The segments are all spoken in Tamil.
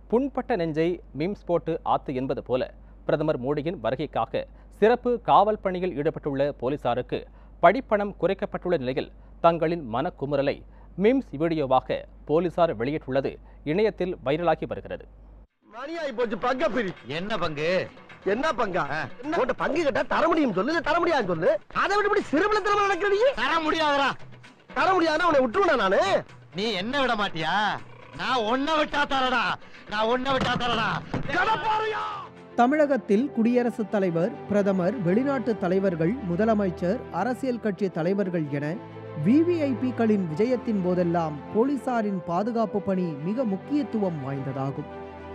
புண்பட்ட நெஞ்சை மீம்ஸ் போட்டு ஆத்து என்பது போல பிரதமர் மோடியின் வருகைக்காக சிறப்பு காவல் பணியில் ஈடுபட்டுள்ள போலீசாருக்கு படிப்பணம் குறைக்கப்பட்டுள்ள நிலையில் தங்களின் மனக்குமுறலை மீம்ஸ் வீடியோவாக போலீசார் வெளியிட்டுள்ளது இணையத்தில் வைரலாகி வருகிறது மணியாயி போச்சு பங்க பிரி என்ன பங்கு என்ன பங்கா உன்கிட்ட பங்கு கேட்டா தர முடியும் சொல்லு இல்ல தர முடியாது சொல்லு அதை விட்டு இப்படி சிறுபலத்தனமா நடக்கிற நீ தர முடியாதடா தர முடியாதுன்னா உன்னை விட்டுருவா நானு நீ என்ன விட மாட்டியா நான் ஒன்ன விட்டா தரடா நான் ஒன்ன விட்டா தரடா கடப்பாறையா தமிழகத்தில் குடியரசுத் தலைவர் பிரதமர் வெளிநாட்டு தலைவர்கள் முதலமைச்சர் அரசியல் கட்சி தலைவர்கள் என விவிஐபிக்களின் விஜயத்தின் போதெல்லாம் போலீசாரின் பாதுகாப்பு பணி மிக முக்கியத்துவம் வாய்ந்ததாகும்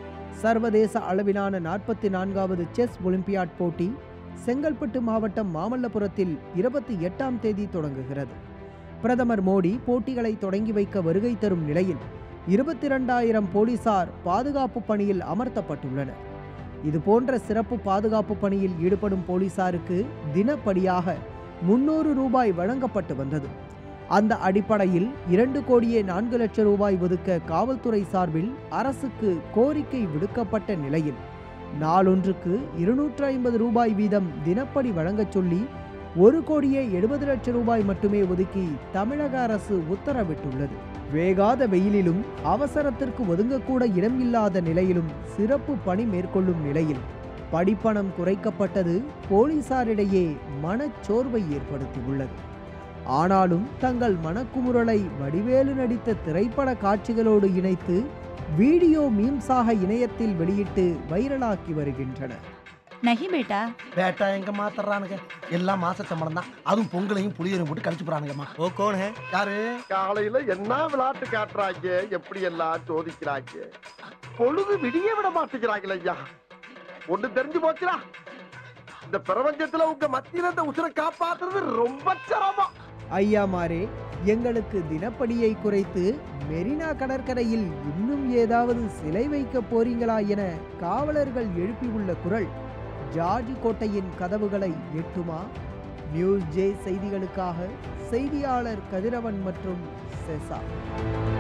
சர்வதேச அளவிலான நாற்பத்தி நான்காவது செஸ் ஒலிம்பியாட் போட்டி செங்கல்பட்டு மாவட்டம் மாமல்லபுரத்தில் இருபத்தி எட்டாம் தேதி தொடங்குகிறது பிரதமர் மோடி போட்டிகளை தொடங்கி வைக்க வருகை தரும் நிலையில் இருபத்தி இரண்டாயிரம் போலீசார் பாதுகாப்பு பணியில் அமர்த்தப்பட்டுள்ளனர் இது போன்ற சிறப்பு பாதுகாப்பு பணியில் ஈடுபடும் போலீசாருக்கு தினப்படியாக முன்னூறு ரூபாய் வழங்கப்பட்டு வந்தது அந்த அடிப்படையில் இரண்டு கோடியே நான்கு லட்சம் ரூபாய் ஒதுக்க காவல்துறை சார்பில் அரசுக்கு கோரிக்கை விடுக்கப்பட்ட நிலையில் நாளொன்றுக்கு இருநூற்று ஐம்பது ரூபாய் வீதம் தினப்படி வழங்கச் சொல்லி ஒரு கோடியே எழுபது லட்சம் ரூபாய் மட்டுமே ஒதுக்கி தமிழக அரசு உத்தரவிட்டுள்ளது வேகாத வெயிலிலும் அவசரத்திற்கு ஒதுங்கக்கூட இடம் இல்லாத நிலையிலும் சிறப்பு பணி மேற்கொள்ளும் நிலையில் படிப்பணம் குறைக்கப்பட்டது போலீசாரிடையே மனச்சோர்வை ஏற்படுத்தியுள்ளது ஆனாலும் தங்கள் மனக்குமுறலை வடிவேலு நடித்த திரைப்பட காட்சிகளோடு இணைத்து வீடியோ மீம்ஸாக இணையத்தில் வெளியிட்டு வைரலாக்கி வருகின்றனர் नहीं बेटा பேட்டா எங்க மாத்தறானுங்க எல்லாம் மாச சம்பளம் தான் அதுவும் பொங்கலையும் புளியரையும் போட்டு கழிச்சு போறானுங்கம்மா ஓ கோன் ஹே யாரு காலையில என்ன விளையாட்டு காட்டுறாங்க எப்படி எல்லாம் சோதிக்கிறாங்க பொழுது விடிய விட மாட்டேங்கிறாங்களே ஐயா ஒண்ணு தெரிஞ்சு போச்சுடா இந்த பிரபஞ்சத்துல உங்க மத்தியில இந்த உசுரை காப்பாத்துறது ரொம்ப சிரமம் ஐயாமாரே எங்களுக்கு தினப்படியை குறைத்து மெரினா கடற்கரையில் இன்னும் ஏதாவது சிலை வைக்க போறீங்களா என காவலர்கள் எழுப்பியுள்ள குரல் ஜார்ஜ் கோட்டையின் கதவுகளை எட்டுமா நியூஸ் ஜே செய்திகளுக்காக செய்தியாளர் கதிரவன் மற்றும் செசா